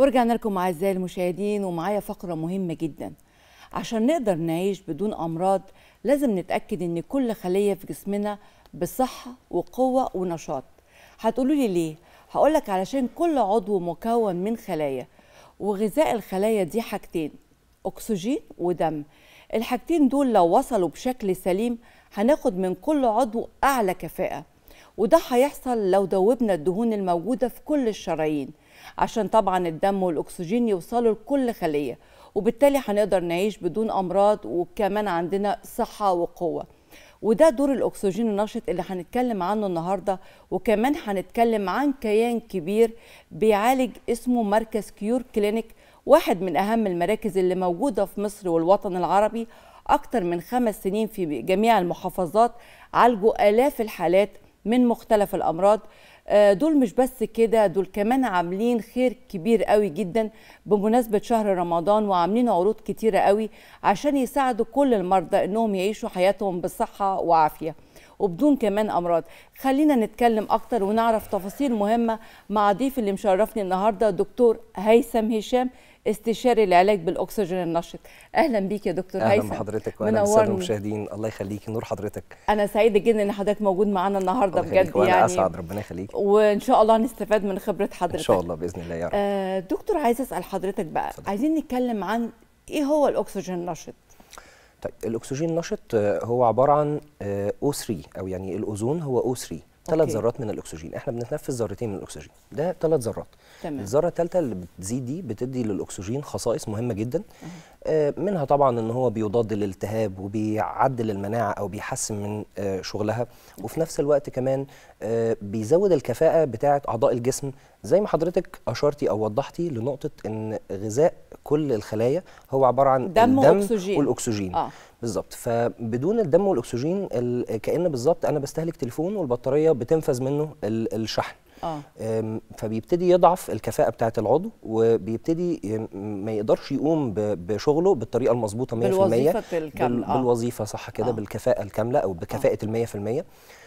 ورجعنا لكم اعزائي المشاهدين ومعايا فقره مهمه جدا عشان نقدر نعيش بدون امراض لازم نتاكد ان كل خليه في جسمنا بصحه وقوه ونشاط هتقولوا لي ليه هقولك علشان كل عضو مكون من خلايا وغذاء الخلايا دي حاجتين اكسجين ودم الحاجتين دول لو وصلوا بشكل سليم هناخد من كل عضو اعلى كفاءه وده هيحصل لو دوبنا الدهون الموجوده في كل الشرايين عشان طبعا الدم والاكسجين يوصلوا لكل خليه وبالتالي هنقدر نعيش بدون امراض وكمان عندنا صحه وقوه وده دور الاكسجين النشط اللي هنتكلم عنه النهارده وكمان هنتكلم عن كيان كبير بيعالج اسمه مركز كيور كلينيك واحد من اهم المراكز اللي موجوده في مصر والوطن العربي اكتر من خمس سنين في جميع المحافظات عالجوا الاف الحالات من مختلف الامراض دول مش بس كده دول كمان عاملين خير كبير قوي جدا بمناسبة شهر رمضان وعاملين عروض كتيرة قوي عشان يساعدوا كل المرضى انهم يعيشوا حياتهم بصحة وعافية وبدون كمان امراض خلينا نتكلم اكتر ونعرف تفاصيل مهمة مع ضيف اللي مشرفني النهاردة دكتور هيثم هشام استشاري العلاج بالاكسجين النشط اهلا بيك يا دكتور اهلا هيثم بحضرتك واهلا بالساده المشاهدين الله يخليكي نور حضرتك انا سعيده جدا ان حضرتك موجود معانا النهارده الله يخليك بجد وانا يعني اسعد ربنا يخليك وان شاء الله هنستفاد من خبره حضرتك ان شاء الله باذن الله يا رب آه دكتور عايز اسال حضرتك بقى اتفضل. عايزين نتكلم عن ايه هو الاكسجين النشط طيب الاكسجين النشط آه، هو عباره عن او 3 او يعني الاوزون هو او 3 ثلاث أوكي. ذرات من الاكسجين احنا بنتنفس ذرتين من الاكسجين ده ثلاث ذرات تمام الذره الثالثه اللي بتزيد دي بتدي للاكسجين خصائص مهمه جدا آه، منها طبعا ان هو بيضاد الالتهاب وبيعدل المناعه او بيحسن من آه، شغلها وفي نفس الوقت كمان آه، بيزود الكفاءه بتاعه اعضاء الجسم زي ما حضرتك اشرتي او وضحتي لنقطه ان غذاء كل الخلايا هو عباره عن دم الدم وأكسجين. والاكسجين اه بالظبط فبدون الدم والاكسجين ال- كان بالظبط انا بستهلك تليفون والبطاريه بتنفذ منه ال- الشحن اه أم، فبيبتدي يضعف الكفاءه بتاعه العضو وبيبتدي ي- ما يقدرش يقوم ب- بشغله بالطريقه المظبوطه 100% بالوظيفه الكامله بال- اه بالوظيفه صح كده آه. بالكفاءه الكامله او بكفاءه ال 100%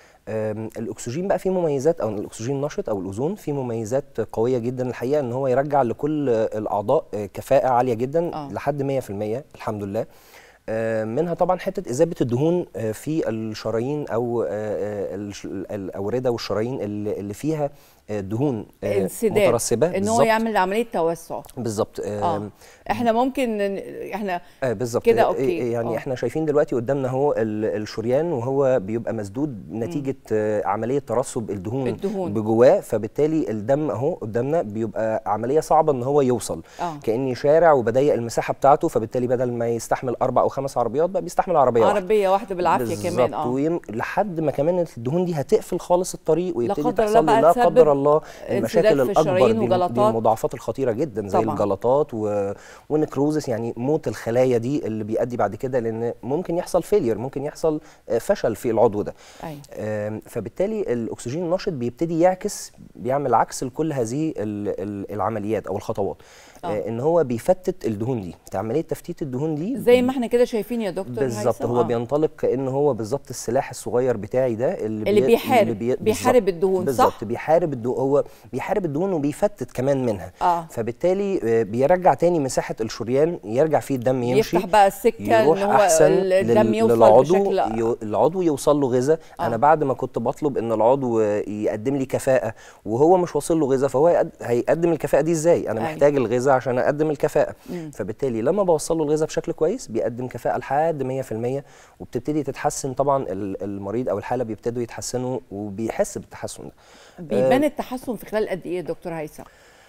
أم، الاكسجين بقى فيه مميزات او الاكسجين النشط او الاوزون فيه مميزات قويه جدا الحقيقه ان هو يرجع لكل الاعضاء آه، كفاءه عاليه جدا آه. لحد 100% الحمد لله آه، منها طبعا حته اذابه الدهون آه، في الشرايين او آه، آه، الش- الاورده والشرايين اللي اللي فيها آه، دهون آه، انسداد مترسبه ان هو بالظبط. يعمل عمليه توسع بالظبط اه آم، احنا ممكن ن- احنا آه بالظبط كده آه، أوكي. يعني آه. احنا شايفين دلوقتي قدامنا هو ال- الشريان وهو بيبقى مسدود نتيجه آه، عمليه ترسب الدهون, الدهون. بجواه فبالتالي الدم اهو قدامنا بيبقى عمليه صعبه ان هو يوصل اه كاني شارع وبضيق المساحه بتاعته فبالتالي بدل ما يستحمل اربع او خمس عربيات بقى بيستحمل عربيه واحده عربيه واحده بالعافيه كمان بالظبط اه ويم... لحد ما كمان الدهون دي هتقفل خالص الطريق ويبتدي قدر الله تحصل بقى له لا تسبب قدر الله المشاكل انسداد في الاكبر الشرايين دي, دي وجلطات. المضاعفات الخطيره جدا زي طبعاً. الجلطات و... ونكروزس يعني موت الخلايا دي اللي بيؤدي بعد كده لان ممكن يحصل فيلير ممكن يحصل آه، فشل في العضو ده ايوه آم، فبالتالي الاكسجين النشط بيبتدي يعكس بيعمل عكس لكل هذه ال- ال- العمليات او الخطوات آه. آه. ان هو بيفتت الدهون دي عمليه تفتيت الدهون دي زي ما احنا كده شايفين يا دكتور بالظبط هيثم. هو آه. بينطلق كان هو بالظبط السلاح الصغير بتاعي ده اللي, اللي بي- بيحارب بي- بيحارب الدهون صح بالظبط بيحارب الدهون هو بيحارب الدهون وبيفتت كمان منها اه فبالتالي آه، بيرجع تاني مساحه الشريان يرجع فيه الدم يمشي يفتح بقى السكه ان يروح هو احسن الدم لل- يوصل للعضو بشكل يو- العضو يوصل له غذاء آه. انا بعد ما كنت بطلب ان العضو يقدم لي كفاءه وهو مش واصل له غذاء فهو يقد- هيقدم الكفاءه دي ازاي انا أيوة. محتاج الغذاء عشان اقدم الكفاءه مم. فبالتالي لما بوصل له الغذاء بشكل كويس بيقدم كفاءه لحد 100% وبتبتدي تتحسن طبعا ال- المريض او الحاله بيبتدوا يتحسنوا وبيحس بالتحسن ده بيبان التحسن في خلال قد ايه يا دكتور هيثم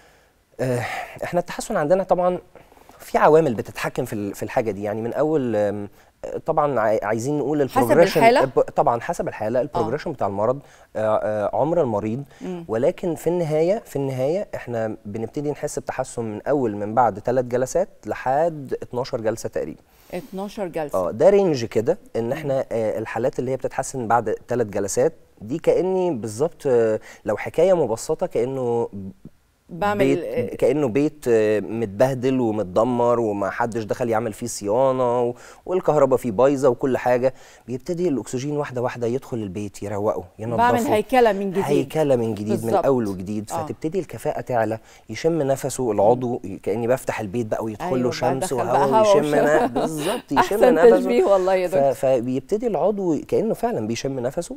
آه، احنا التحسن عندنا طبعا في عوامل بتتحكم في ال- في الحاجه دي يعني من اول آم، آه، طبعا عاي- عايزين نقول حسب البروجريشن الحالة؟ الب- طبعا حسب الحاله البروجريشن بتاع المرض آه، آه، عمر المريض مم. ولكن في النهايه في النهايه احنا بنبتدي نحس بتحسن من اول من بعد ثلاث جلسات لحد 12 جلسه تقريبا 12 جلسه اه ده رينج كده ان احنا آه الحالات اللي هي بتتحسن بعد ثلاث جلسات دي كاني بالظبط آه لو حكايه مبسطه كانه بعمل بيت كانه بيت آه، متبهدل ومتدمر وما حدش دخل يعمل فيه صيانه و- والكهرباء فيه بايظه وكل حاجه بيبتدي الاكسجين واحده واحده يدخل البيت يروقه ينظفه بعمل هيكله من جديد هيكله من جديد من بالظبط. اول وجديد آه. فتبتدي الكفاءه تعلى يشم نفسه العضو كاني بفتح البيت بقى ويدخل أيوة له بقى شمس دخل بقى وهواء هوا ويشم وشم. نا- بالظبط يشم احسن نفسه تشبيه والله يا ف- دكتور فبيبتدي العضو كانه فعلا بيشم نفسه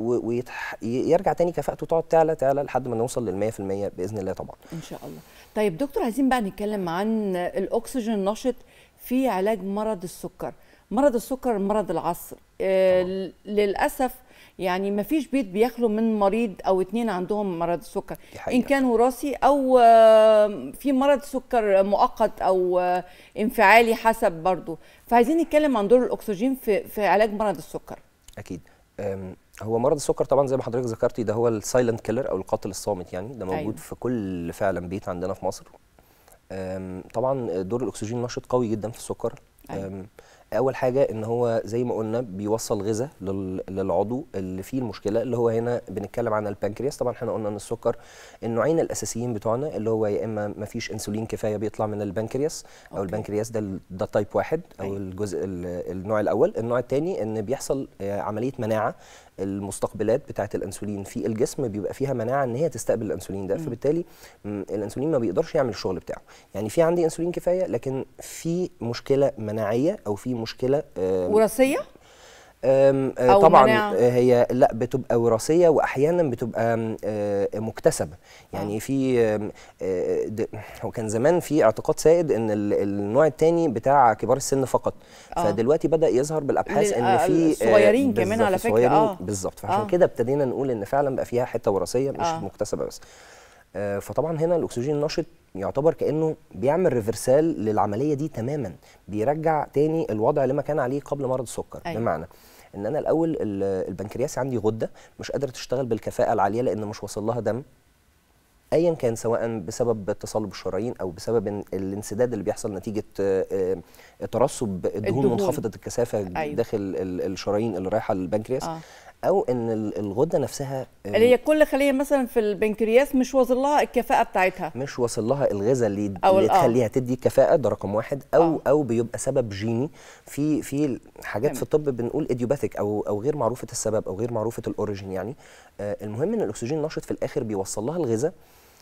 ويرجع تاني كفاءته تقعد تعلى تعلى لحد ما نوصل لل 100% باذن الله طبعا ان شاء الله طيب دكتور عايزين بقى نتكلم عن الاكسجين النشط في علاج مرض السكر مرض السكر مرض العصر آه للاسف يعني ما فيش بيت بيخلو من مريض او اتنين عندهم مرض السكر دي حقيقة. ان كان وراثي او آه، في مرض سكر مؤقت او آه، انفعالي حسب برضو فعايزين نتكلم عن دور الاكسجين في في علاج مرض السكر اكيد أم، هو مرض السكر طبعا زي ما حضرتك ذكرتي ده هو السايلنت كيلر او القاتل الصامت يعني ده موجود أيوة. أيوة. في كل فعلا بيت عندنا في مصر أم، طبعا دور الاكسجين نشط قوي جدا في السكر أيوة. أم، اول حاجه ان هو زي ما قلنا بيوصل غذاء لل- للعضو اللي فيه المشكله اللي هو هنا بنتكلم عن البنكرياس طبعا احنا قلنا ان السكر النوعين الاساسيين بتوعنا اللي هو يا اما ما فيش انسولين كفايه بيطلع من البنكرياس او أوكي. البنكرياس ده ال- ده تايب واحد او أيوة. الجزء ال- النوع الاول النوع الثاني ان بيحصل آه، عمليه مناعه المستقبلات بتاعه الانسولين في الجسم بيبقى فيها مناعه ان هي تستقبل الانسولين ده فبالتالي م، الانسولين ما بيقدرش يعمل الشغل بتاعه يعني في عندي انسولين كفايه لكن في مشكله مناعيه او في مشكله آم، وراثيه أم، آه، أو طبعا مناعة. آه، هي لا بتبقى وراثيه واحيانا بتبقى آم، آه، مكتسبه يعني في آم، آه، د- هو كان زمان في اعتقاد سائد ان ال- النوع الثاني بتاع كبار السن فقط آه. فدلوقتي بدا يظهر بالابحاث لل- ان آه، في آه، الصغيرين كمان بالظبط، على فكرة، الصغيرين آه. بالظبط فعشان آه. كده ابتدينا نقول ان فعلا بقى فيها حته وراثيه مش آه. مكتسبه بس آه، فطبعا هنا الاكسجين النشط يعتبر كانه بيعمل ريفرسال للعمليه دي تماما بيرجع تاني الوضع اللي ما كان عليه قبل مرض السكر أيوة. بمعنى ان انا الاول ال- البنكرياس عندي غده مش قادره تشتغل بالكفاءه العاليه لان مش واصل لها دم ايا كان سواء بسبب تصلب الشرايين او بسبب إن الانسداد اللي بيحصل نتيجه آه، آه، ترسب الدهون الدهون. منخفضه الكثافه أيوة. داخل ال- الشرايين اللي رايحه للبنكرياس آه. او ان ال- الغده نفسها آه، اللي هي كل خليه مثلا في البنكرياس مش واصل لها الكفاءه بتاعتها مش واصل لها الغذاء اللي, أو اللي ال- آه. تخليها تدي كفاءه ده رقم واحد او آه. او بيبقى سبب جيني في في حاجات تمام. في الطب بنقول ايديوباثيك او او غير معروفه السبب او غير معروفه الاوريجين يعني آه المهم ان الاكسجين النشط في الاخر بيوصل لها الغذاء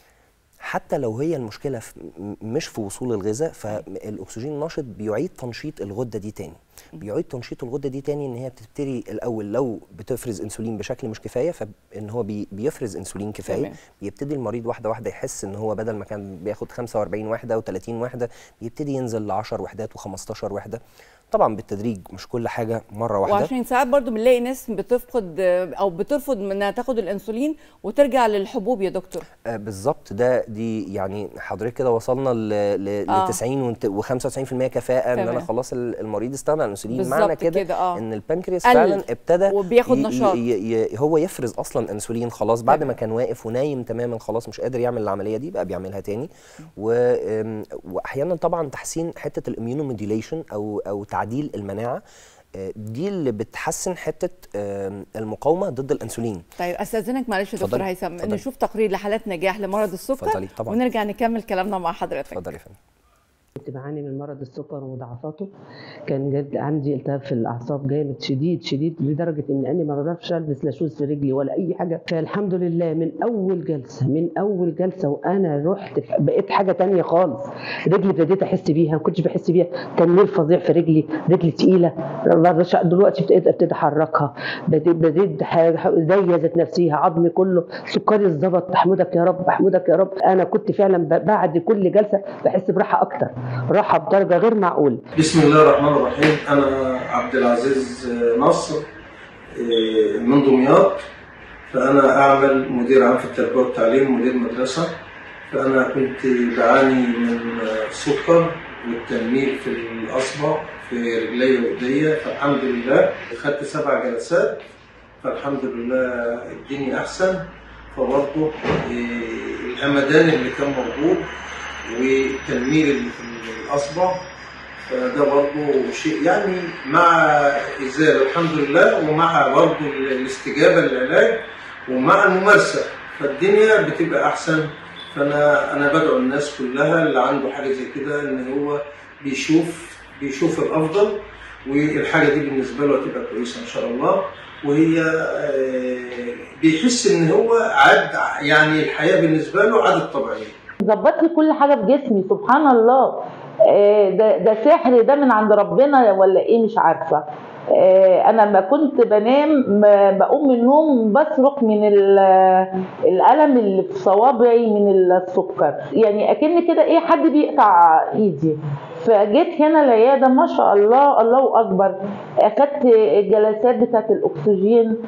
حتى لو هي المشكله في م- مش في وصول الغذاء فالاكسجين النشط بيعيد تنشيط الغده دي تاني بيعيد تنشيط الغده دي تاني ان هي بتبتدي الاول لو بتفرز انسولين بشكل مش كفايه فان هو بي بيفرز انسولين كفايه تمام. بيبتدي المريض واحده واحده يحس ان هو بدل ما كان بياخد 45 وحده و30 وحده بيبتدي ينزل ل 10 وحدات و15 وحده طبعا بالتدريج مش كل حاجه مره واحده وعشان ساعات برضو بنلاقي ناس بتفقد آه، او بترفض من انها تاخد الانسولين وترجع للحبوب يا دكتور آه، بالظبط ده دي يعني حضرتك كده وصلنا ل ل آه. ل 90 و95% كفاءه ان انا تمام. خلاص ال- المريض استغنى عن الانسولين بالظبط معنى كده, كده، آه. ان البنكرياس قل فعلا ابتدى وبياخد ي- نشاط. ي ي هو يفرز اصلا انسولين خلاص بعد تمام. ما كان واقف ونايم تماما خلاص مش قادر يعمل العمليه دي بقى بيعملها تاني و آم، واحيانا طبعا تحسين حته الاميونوموديوليشن او او تعديل المناعه آه، دي اللي بتحسن حته آم، المقاومه ضد الانسولين طيب استاذنك معلش يا دكتور اتفضلي، هيثم اتفضلي. نشوف تقرير لحالات نجاح لمرض السكر اتفضلي، طبعاً. ونرجع نكمل كلامنا مع حضرتك اتفضل يا فندم كنت بعاني من مرض السكر ومضاعفاته كان جد عندي التهاب في الاعصاب جامد شديد شديد لدرجه ان انا ما بعرفش البس لا شوز في رجلي ولا اي حاجه فالحمد لله من اول جلسه من اول جلسه وانا رحت بقيت حاجه تانية خالص رجلي ابتديت احس بيها ما كنتش بحس بيها تنميل فظيع في رجلي رجلي تقيله دلوقتي ابتديت ابتدي احركها بديت بديت ح- زي ذات نفسها عظمي كله سكري اتظبط احمدك يا رب احمدك يا رب انا كنت فعلا ب- بعد كل جلسه بحس براحه اكتر راحه بدرجه غير معقوله بسم الله الرحمن الرحيم أنا عبد العزيز نصر إيه، من دمياط فأنا أعمل مدير عام في التربية والتعليم مدير مدرسة فأنا كنت بعاني من السكر والتنميل في الأصبع في رجلي وإيديا فالحمد لله خدت سبع جلسات فالحمد لله الدنيا أحسن فبرضه إيه، الهمدان اللي كان موجود والتنميل اللي في الأصبع فده برضه شيء يعني مع إزالة الحمد لله ومع برضه الاستجابة للعلاج ومع الممارسة فالدنيا بتبقى أحسن فانا انا بدعو الناس كلها اللي عنده حاجه زي كده ان هو بيشوف بيشوف الافضل والحاجه دي بالنسبه له هتبقى كويسه ان شاء الله وهي آه، بيحس ان هو عاد يعني الحياه بالنسبه له عادت طبيعيه ظبط لي كل حاجه في جسمي سبحان الله آه، ده ده سحر ده من عند ربنا ولا ايه مش عارفه آه، انا لما كنت بنام م- بقوم من النوم بصرخ من ال- الالم اللي في صوابعي من السكر يعني اكن كده ايه حد بيقطع ايدي فجيت هنا العياده ما شاء الله الله اكبر اخدت الجلسات بتاعت الاكسجين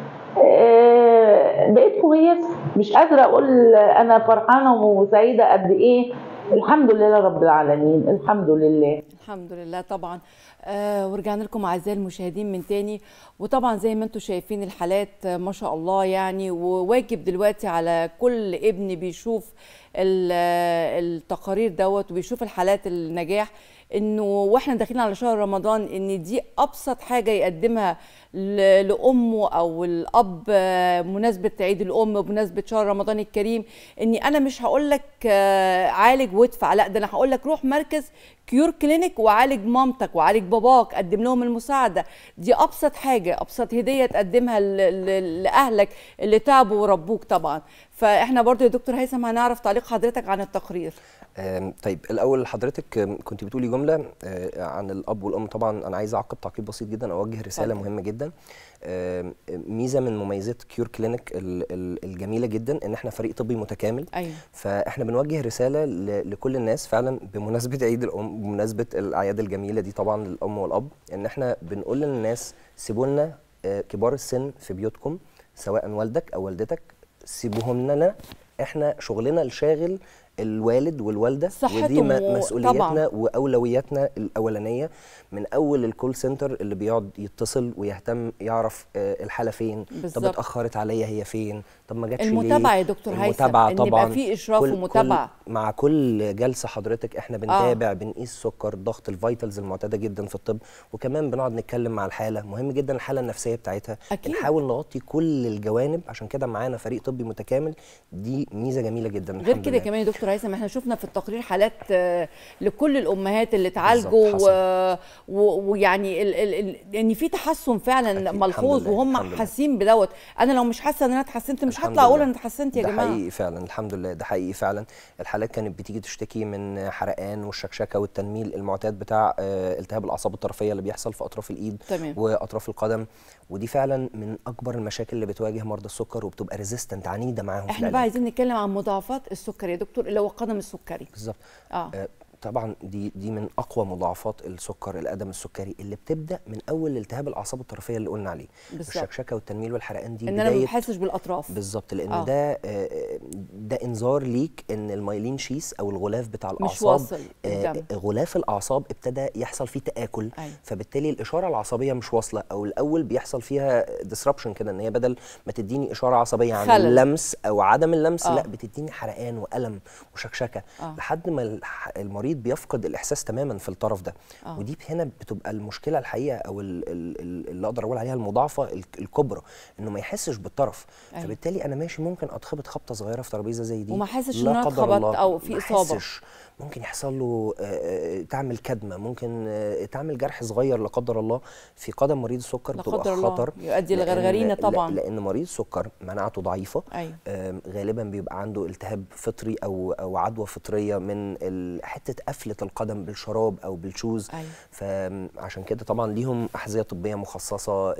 آه، بقيت كويسه مش قادره اقول انا فرحانه وسعيده قد ايه الحمد لله رب العالمين الحمد لله الحمد لله طبعا آه ورجعنا لكم اعزائي المشاهدين من تاني وطبعا زي ما انتم شايفين الحالات آه، ما شاء الله يعني وواجب دلوقتي على كل ابن بيشوف ال- آه، التقارير دوت وبيشوف الحالات النجاح انه واحنا داخلين على شهر رمضان ان دي ابسط حاجه يقدمها ل- لامه او الاب آه، مناسبه عيد الام بمناسبه شهر رمضان الكريم اني انا مش هقول لك آه، عالج وادفع لا ده انا هقول لك روح مركز كيور كلينيك وعالج مامتك وعالج باباك قدم لهم المساعده دي ابسط حاجه ابسط هديه تقدمها ل- ل- لاهلك اللي تعبوا وربوك طبعا فاحنا برضو يا دكتور هيثم هنعرف تعليق حضرتك عن التقرير آم، طيب الاول حضرتك آم، كنت بتقولي جمله آه، عن الاب والام طبعا انا عايز اعقب تعقيب بسيط جدا اوجه رساله اتفضل. مهمه جدا آم، ميزه من مميزات كيور كلينيك ال- ال- الجميله جدا ان احنا فريق طبي متكامل ايوه فاحنا بنوجه رساله ل- لكل الناس فعلا بمناسبه عيد الام بمناسبه الاعياد الجميله دي طبعا للام والاب ان احنا بنقول للناس سيبوا لنا آه، كبار السن في بيوتكم سواء والدك او والدتك سيبوهم لنا احنا شغلنا الشاغل الوالد والوالده ودي صحتهم م- و- مسؤولياتنا طبعاً. واولوياتنا الاولانيه من اول الكول سنتر اللي بيقعد يتصل ويهتم يعرف آه، الحاله فين طب بالظبط. اتاخرت عليا هي فين طب ما جاتش ليه المتابعة يا دكتور هيثم، المتابعه إن طبعا يبقى في إشراف كل- ومتابعة. كل مع كل جلسه حضرتك احنا بنتابع آه. بنقيس سكر ضغط الفيتالز المعتاده جدا في الطب وكمان بنقعد نتكلم مع الحاله مهم جدا الحاله النفسيه بتاعتها أكيد. بنحاول نغطي كل الجوانب عشان كده معانا فريق طبي متكامل دي ميزه جميله جدا غير الحمد كده لله. كمان يا دكتور هيثم احنا شفنا في التقرير حالات آه، لكل الامهات اللي اتعالجوا بالظبط، و- و- ويعني ال- ال- ال- ان في تحسن فعلا أكيد، ملحوظ الحمد لله، وهم الحمد لله. حاسين بدوت انا لو مش حاسه ان انا اتحسنت مش الحمد هطلع اقول لله. انا اتحسنت يا ده جماعه حقيقي فعلا الحمد لله ده حقيقي فعلا الحالات كانت بتيجي تشتكي من حرقان والشكشكه والتنميل المعتاد بتاع آه، التهاب الاعصاب الطرفيه اللي بيحصل في اطراف الايد تمام. واطراف القدم ودي فعلا من اكبر المشاكل اللي بتواجه مرضى السكر وبتبقى ريزيستنت عنيده معاهم في احنا بقى العلاج عايزين نتكلم عن مضاعفات السكر يا دكتور اللي هو القدم السكري بالظبط اه آه، طبعا دي دي من اقوى مضاعفات السكر القدم السكري اللي بتبدا من اول التهاب الاعصاب الطرفيه اللي قلنا عليه بالظبط. الشكشكه والتنميل والحرقان دي ان انا ما بدايه بحسش بالاطراف بالظبط لان آه. ده آه، ده انذار ليك ان المايلين شيس او الغلاف بتاع الاعصاب واصل آه، الدم. غلاف الاعصاب ابتدى يحصل فيه تاكل أيوة. فبالتالي الاشاره العصبيه مش واصله او الاول بيحصل فيها ديسربشن كده ان هي بدل ما تديني اشاره عصبيه عن خلل. اللمس او عدم اللمس آه. لا بتديني حرقان والم وشكشكه آه. لحد ما الح- المريض بيفقد الاحساس تماما في الطرف ده آه. ودي هنا بتبقى المشكله الحقيقه او ال- ال- ال- اللي اقدر اقول عليها المضاعفه ال- الكبرى انه ما يحسش بالطرف أيوة. فبالتالي انا ماشي ممكن اتخبط خبطه صغيره في ترابيزه زي دي وما أحسش لا إن أنا قدر اتخبطت الله، أو في ما إصابة. أحسش. ممكن يحصل له آه، آه، تعمل كدمه ممكن آه، تعمل جرح صغير لا قدر الله في قدم مريض السكر لا بتبقى قدر الله، خطر يؤدي لأن- لغرغرينة لا- طبعاً. لان مريض السكر مناعته ضعيفه أيوة. آم، غالبا بيبقى عنده التهاب فطري او او عدوى فطريه من ال- حته قفله القدم بالشراب او بالشوز أيوة. فعشان كده طبعا ليهم احذيه طبيه مخصصه آه،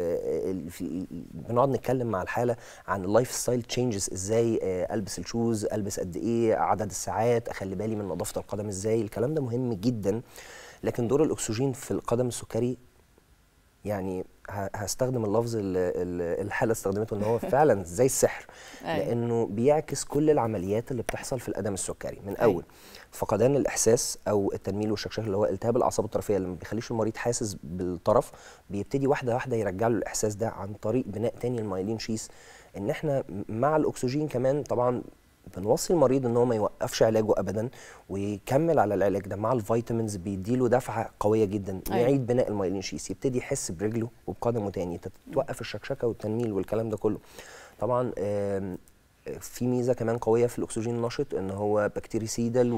ال- في- بنقعد نتكلم مع الحاله عن اللايف ستايل تشينجز ازاي آه، البس الشوز البس قد ايه عدد الساعات اخلي بالي من نظافه القدم ازاي الكلام ده مهم جدا لكن دور الاكسجين في القدم السكري يعني ه- هستخدم اللفظ اللي اللي الحاله استخدمته ان هو فعلا زي السحر أيوة. لانه بيعكس كل العمليات اللي بتحصل في القدم السكري من أيوة. اول فقدان الاحساس او التنميل والشكشكه اللي هو التهاب الاعصاب الطرفيه اللي ما بيخليش المريض حاسس بالطرف بيبتدي واحده واحده يرجع له الاحساس ده عن طريق بناء تاني المايلين شيس ان احنا مع الاكسجين كمان طبعا بنوصي المريض ان هو ما يوقفش علاجه ابدا ويكمل على العلاج ده مع الفيتامينز بيديله دفعه قويه جدا أيوة. يعيد بناء المايلين شيس يبتدي يحس برجله وبقدمه تاني توقف الشكشكه والتنميل والكلام ده كله طبعا آم، في ميزه كمان قويه في الاكسجين النشط ان هو بكتيريسيدال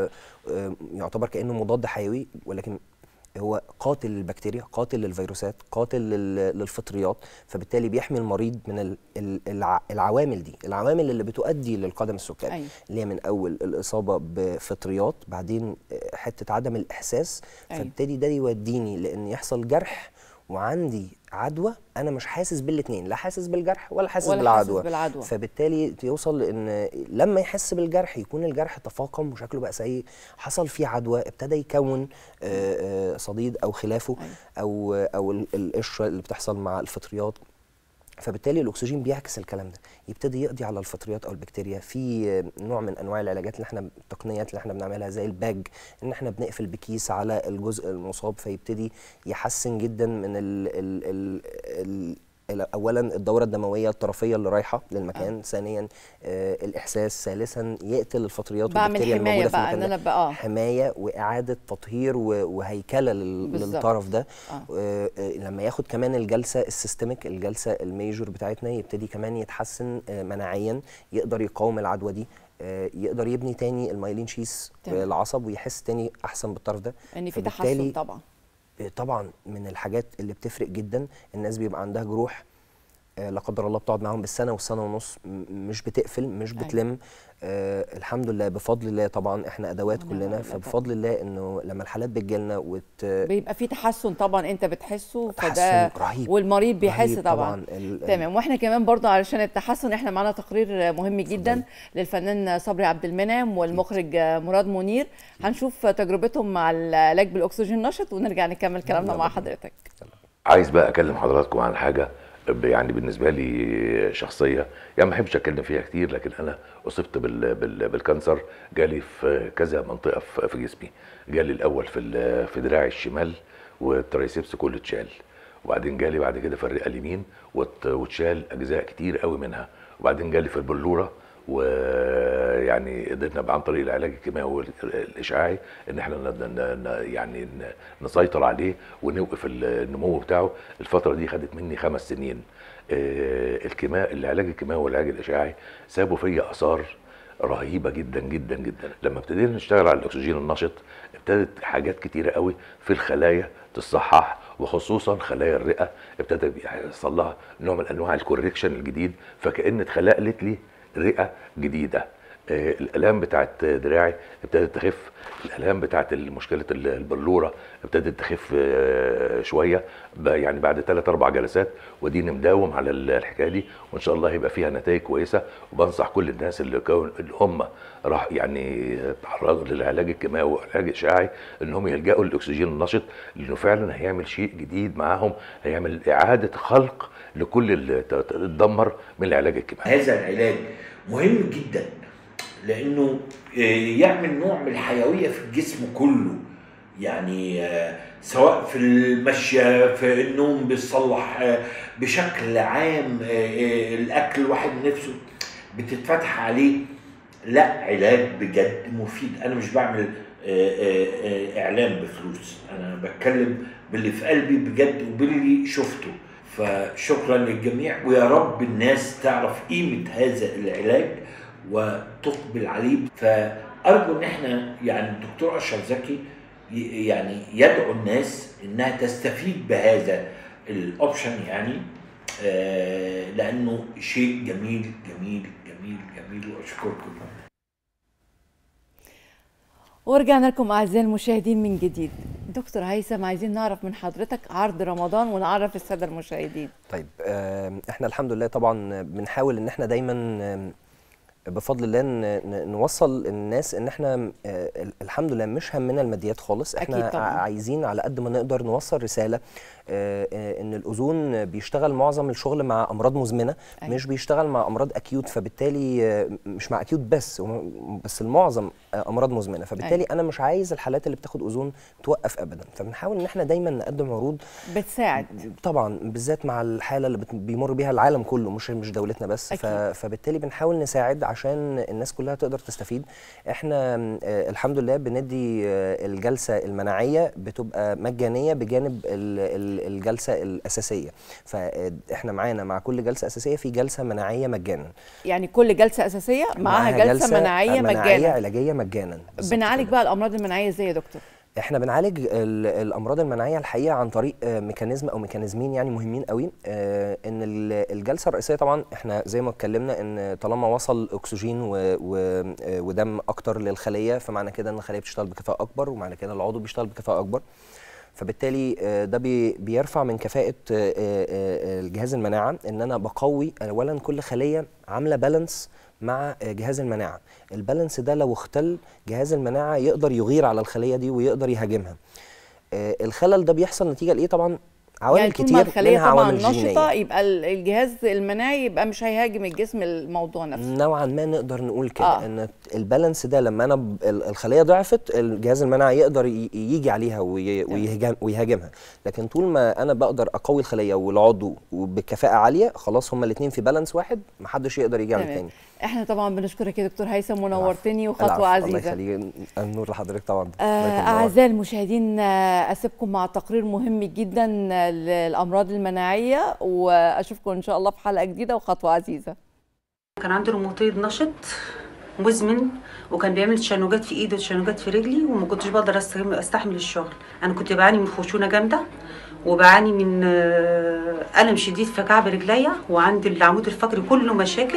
ويعتبر كانه مضاد حيوي ولكن هو قاتل للبكتيريا قاتل للفيروسات قاتل لل- للفطريات فبالتالي بيحمي المريض من ال- ال- الع- العوامل دي العوامل اللي بتؤدي للقدم السكري أيوة. اللي هي من اول الاصابه بفطريات بعدين آه، حته عدم الاحساس أيوة. فابتدي ده يوديني لان يحصل جرح وعندي عدوى انا مش حاسس بالاثنين لا حاسس بالجرح ولا حاسس ولا حاسس بالعدوى بالعدوى. فبالتالي يوصل لان لما يحس بالجرح يكون الجرح تفاقم وشكله بقى سيء حصل فيه عدوى ابتدى يكون آه، آه، صديد او خلافه أيوة. او او ال- القشره اللي بتحصل مع الفطريات فبالتالي الاكسجين بيعكس الكلام ده يبتدي يقضي على الفطريات او البكتيريا في نوع من انواع العلاجات اللي احنا التقنيات اللي احنا بنعملها زي الباج ان احنا بنقفل بكيس على الجزء المصاب فيبتدي يحسن جدا من ال ال ال ال ال اولا الدوره الدمويه الطرفيه اللي رايحه للمكان آه. ثانيا آه الاحساس ثالثا يقتل الفطريات بعمل والبكتيريا اللي حماية موجوده في بقى، المكان إن ده. أنا بقى- آه. حمايه واعاده تطهير و- وهيكله لل- بالظبط. للطرف ده آه. آه، آه، لما ياخد كمان الجلسه السيستميك الجلسه الميجور بتاعتنا يبتدي كمان يتحسن آه، مناعيا يقدر يقاوم العدوى دي آه، يقدر يبني تاني المايلين شيس تمام. العصب ويحس تاني احسن بالطرف ده ان في فبالتالي تحسن طبعا آه، طبعا من الحاجات اللي بتفرق جدا الناس بيبقى عندها جروح آه، لا قدر الله بتقعد معاهم بالسنه والسنه ونص م- مش بتقفل مش أيوة. بتلم آه الحمد لله بفضل الله طبعا احنا ادوات ونعم كلنا بالله فبفضل الله انه لما الحالات بتجيلنا وت بيبقى في تحسن طبعا انت بتحسه فده تحسن رهيب والمريض بيحس رهيب طبعا, ال- ال- تمام واحنا كمان برضو علشان التحسن احنا معانا تقرير مهم جدا للفنان صبري عبد المنعم والمخرج مراد منير هنشوف تجربتهم مع العلاج بالاكسجين النشط ونرجع نكمل كلامنا مع حضرتك عايز بقى اكلم حضراتكم عن حاجه ب- يعني بالنسبه لي شخصيه يعني ما احبش اتكلم فيها كتير لكن انا اصبت بال بال بالكانسر جالي في كذا منطقه في في جسمي جالي الاول في ال- في دراعي الشمال والترايسبس كله اتشال وبعدين جالي بعد كده في الرئه اليمين وات- واتشال اجزاء كتير قوي منها وبعدين جالي في البلوره ويعني قدرنا عن طريق العلاج الكيماوي والاشعاعي ان احنا ن- ن- ن- يعني ن- نسيطر عليه ونوقف النمو بتاعه الفتره دي خدت مني خمس سنين آه، الكيماء العلاج الكيماوي والعلاج الاشعاعي سابوا فيا اثار رهيبه جدا جدا جدا لما ابتدينا نشتغل على الاكسجين النشط ابتدت حاجات كتيره قوي في الخلايا تصحح وخصوصا خلايا الرئه ابتدى يحصل لها نوع من انواع الكوريكشن الجديد فكان اتخلقت لي رئه جديده آه، الالام بتاعت دراعي ابتدت تخف الالام بتاعت مشكله ال- البلوره ابتدت تخف آه، شويه ب- يعني بعد ثلاث اربع جلسات وديني مداوم على ال- الحكايه دي وان شاء الله هيبقى فيها نتائج كويسه وبنصح كل الناس اللي كون اللي هم راح يعني تعرضوا للعلاج الكيماوي والعلاج الاشعاعي ان هم يلجأوا للاكسجين النشط لانه فعلا هيعمل شيء جديد معاهم هيعمل اعاده خلق لكل اللي ت- ت- اتدمر من العلاج الكيماوي هذا العلاج مهم جدا لانه آه، يعمل نوع من الحيويه في الجسم كله يعني آه، سواء في المشي في النوم بيصلح آه، بشكل عام آه، آه، الاكل واحد نفسه بتتفتح عليه لا علاج بجد مفيد انا مش بعمل آه، آه، آه، اعلان بفلوس انا بتكلم باللي في قلبي بجد وباللي شفته فشكرا للجميع ويا رب الناس تعرف قيمه هذا العلاج وتقبل عليه فارجو ان احنا يعني الدكتور اشرف زكي ي- يعني يدعو الناس انها تستفيد بهذا الاوبشن يعني آه، لانه شيء جميل جميل جميل جميل واشكركم ورجعنا لكم اعزائي المشاهدين من جديد دكتور هيثم عايزين نعرف من حضرتك عرض رمضان ونعرف الساده المشاهدين طيب آم، احنا الحمد لله طبعا بنحاول ان احنا دايما آم، بفضل الله ن- ن- نوصل الناس ان احنا آه، ال- الحمد لله مش همنا الماديات خالص احنا أكيد طبعاً. ع- عايزين على قد ما نقدر نوصل رساله آه، آه، ان الاوزون بيشتغل معظم الشغل مع امراض مزمنه أيوة. مش بيشتغل مع امراض اكيوت فبالتالي آه، مش مع اكيوت بس وم- بس المعظم آه، امراض مزمنه فبالتالي أيوة. انا مش عايز الحالات اللي بتاخد اوزون توقف ابدا فبنحاول ان احنا دايما نقدم عروض بتساعد طبعا بالذات مع الحاله اللي بت- بيمر بيها العالم كله مش مش دولتنا بس ف... أكيد. فبالتالي بنحاول نساعد عشان الناس كلها تقدر تستفيد احنا آه، الحمد لله بندي آه، الجلسه المناعيه بتبقى مجانيه بجانب ال- ال- الجلسه الاساسيه فاحنا معانا مع كل جلسه اساسيه في جلسه مناعيه مجانا يعني كل جلسه اساسيه معاها جلسه, مناعيه مناعيه مجانا علاجيه مجانا بالظبط بنعالج كده. بقى الامراض المناعيه ازاي يا دكتور احنا بنعالج ال- الامراض المناعيه الحقيقه عن طريق آه، ميكانيزم او ميكانيزمين يعني مهمين قوي آه، ان ال- الجلسه الرئيسيه طبعا احنا زي ما اتكلمنا ان طالما وصل اكسجين و- و- آه، ودم اكتر للخليه فمعنى كده ان الخليه بتشتغل بكفاءه اكبر ومعنى كده العضو بيشتغل بكفاءه اكبر فبالتالي آه، ده بي- بيرفع من كفاءه آه، آه، آه، الجهاز المناعه ان انا بقوي اولا كل خليه عامله بالانس مع آه، جهاز المناعه البالانس ده لو اختل جهاز المناعه يقدر يغير على الخليه دي ويقدر يهاجمها آه، الخلل ده بيحصل نتيجه لايه طبعا عوامل يعني طول ما كتير الخليه منها طبعا عوامل نشطه جينيه يبقى ال- الجهاز المناعي يبقى مش هيهاجم الجسم الموضوع نفسه نوعا ما نقدر نقول كده آه. آه. ان البالانس ده لما انا ب- ال- الخليه ضعفت الجهاز المناعي يقدر ي- يجي عليها وي- ويهاجم ويهاجمها لكن طول ما انا بقدر اقوي الخليه والعضو وبكفاءه عاليه خلاص هما الاثنين في بالانس واحد محدش يقدر يجي على تمام. الثاني احنا طبعا بنشكرك يا دكتور هيثم ونورتني وخطوه الله عزيزه يخليك النور لحضرتك طبعا آه، الله يكون منور. أعزائي المشاهدين آه، أسيبكم مع تقرير مهم جدا آه، للأمراض المناعية وأشوفكم إن شاء الله في حلقة جديدة وخطوة عزيزة كان عنده روماتويد نشط مزمن وكان بيعمل تشنجات في ايدي وتشنجات في رجلي وما كنتش بقدر أستحمل- استحمل الشغل انا كنت بعاني من خشونه جامده وبعاني من آه، الم شديد في كعب رجليا وعندي العمود الفقري كله مشاكل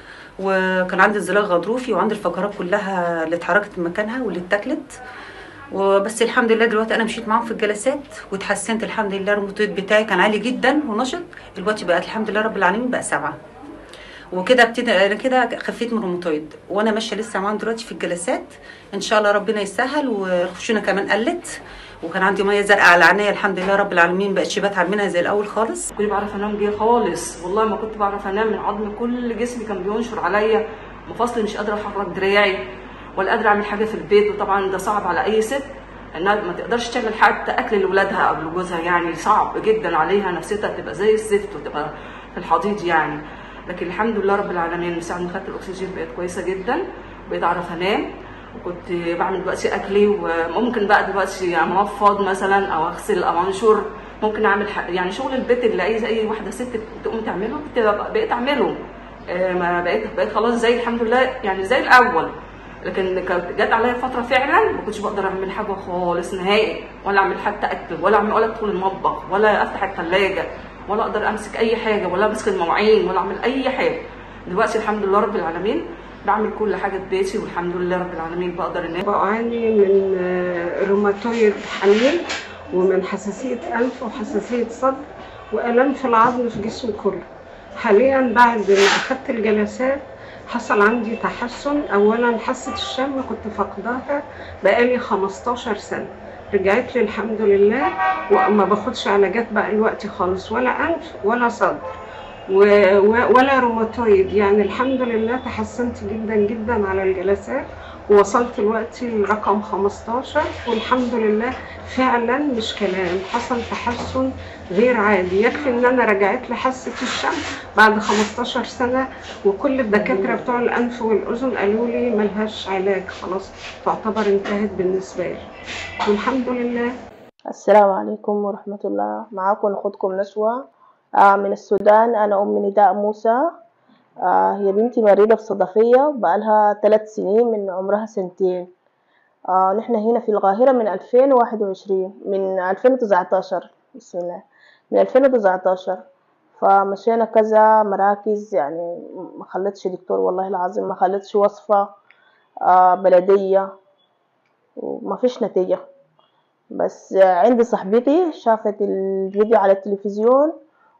وكان عندي انزلاق غضروفي وعندي الفقرات كلها اللي اتحركت من مكانها واللي اتاكلت وبس الحمد لله دلوقتي انا مشيت معاهم في الجلسات واتحسنت الحمد لله الروماتويد بتاعي كان عالي جدا ونشط دلوقتي بقت الحمد لله رب العالمين بقى سبعه وكده ابتدي انا كده خفيت من الروماتويد وانا ماشيه لسه معاهم دلوقتي في الجلسات ان شاء الله ربنا يسهل والخشونه كمان قلت وكان عندي ميه زرقاء على عينيا الحمد لله رب العالمين بقتش بتعب منها زي الاول خالص كنت بعرف انام بيه خالص والله ما كنت بعرف انام من عظم كل جسمي كان بينشر عليا مفاصلي مش قادره احرك دراعي ولا قادره اعمل حاجه في البيت وطبعا ده صعب على اي ست انها ما تقدرش تعمل حتى اكل لاولادها قبل جوزها يعني صعب جدا عليها نفسيتها تبقى زي الزفت وتبقى في الحضيض يعني لكن الحمد لله رب العالمين من ساعه ما خدت الاكسجين بقيت كويسه جدا بقيت اعرف انام وكنت بعمل دلوقتي اكلي وممكن بقى دلوقتي انفض مثلا او اغسل او انشر ممكن اعمل ح- يعني شغل البيت اللي اي اي واحده ست تقوم تعمله كنت بقى- بقيت اعمله آه، ما بقيت بقيت خلاص زي الحمد لله يعني زي الاول لكن كانت جت عليا فتره فعلا ما كنتش بقدر اعمل حاجه خالص نهائي ولا اعمل حتى اكل ولا اعمل ولا ادخل المطبخ ولا افتح الثلاجه ولا اقدر امسك اي حاجه ولا امسك المواعين ولا اعمل اي حاجه دلوقتي الحمد لله رب العالمين بعمل كل حاجه في بيتي والحمد لله رب العالمين بقدر انام بعاني من آه، روماتويد حميل ومن حساسية أنف وحساسية صدر وألم في العظم في جسمي كله حاليا بعد ما أخدت الجلسات حصل عندي تحسن أولا حاسة الشم كنت فاقداها بقالي 15 سنة رجعت لي الحمد لله وما باخدش علاجات بقى الوقت خالص ولا أنف ولا صدر و- و- ولا روماتويد يعني الحمد لله تحسنت جدا جدا على الجلسات ووصلت دلوقتي لرقم 15 والحمد لله فعلا مش كلام حصل تحسن غير عادي يكفي ان انا رجعت لحاسه الشم بعد 15 سنه وكل الدكاتره بتوع الانف والاذن قالوا لي ملهاش علاج خلاص تعتبر انتهت بالنسبه لي والحمد لله السلام عليكم ورحمة الله معاكم أخوتكم نشوى آه من السودان أنا أم نداء موسى آه هي بنتي مريضة بصدفية بقالها ثلاث سنين من عمرها سنتين آه نحن هنا في القاهرة من 2021 من 2019 بسم الله من 2019 فمشينا كذا مراكز يعني ما خلتش دكتور والله العظيم ما خلتش وصفة آه بلدية وما فيش نتيجة بس عندي صاحبتي شافت الفيديو على التلفزيون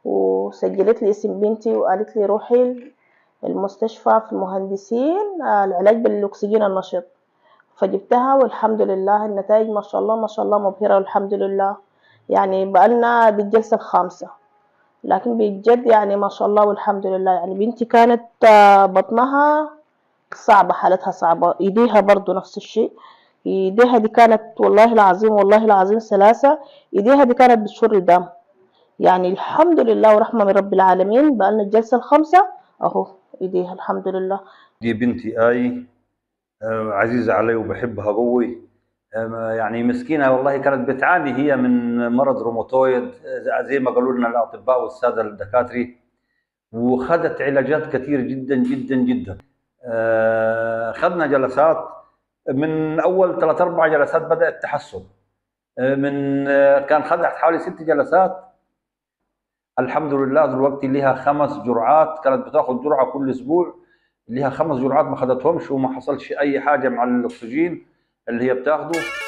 وسجلت لي اسم بنتي وقالت لي روحي المستشفى في المهندسين آه، العلاج بالأكسجين النشط فجبتها والحمد لله النتائج ما شاء الله ما شاء الله مبهرة والحمد لله يعني بقالنا دي الجلسة الخامسة لكن بجد يعني ما شاء الله والحمد لله يعني بنتي كانت آه، بطنها صعبة حالتها صعبة ايديها برضو نفس الشيء ايديها دي كانت والله العظيم والله العظيم سلاسة ايديها دي كانت بتشر دم يعني الحمد لله ورحمة من رب العالمين بقالنا الجلسة الخامسة اهو ايديها الحمد لله دي بنتي آي آه، عزيزة علي وبحبها قوي آه، يعني مسكينة والله كانت بتعاني هي من مرض روماتويد آه، زي ما قالوا لنا الأطباء والسادة الدكاترة وخدت علاجات كثير جدا جدا جدا آه، خدنا جلسات من أول ثلاث أربع جلسات بدأ التحسن آه، من آه، كان خدت حوالي ست جلسات الحمد لله دلوقتي لها خمس جرعات كانت بتاخذ جرعه كل اسبوع لها خمس جرعات ما خدتهمش وما حصلش اي حاجه مع الاكسجين اللي هي بتاخده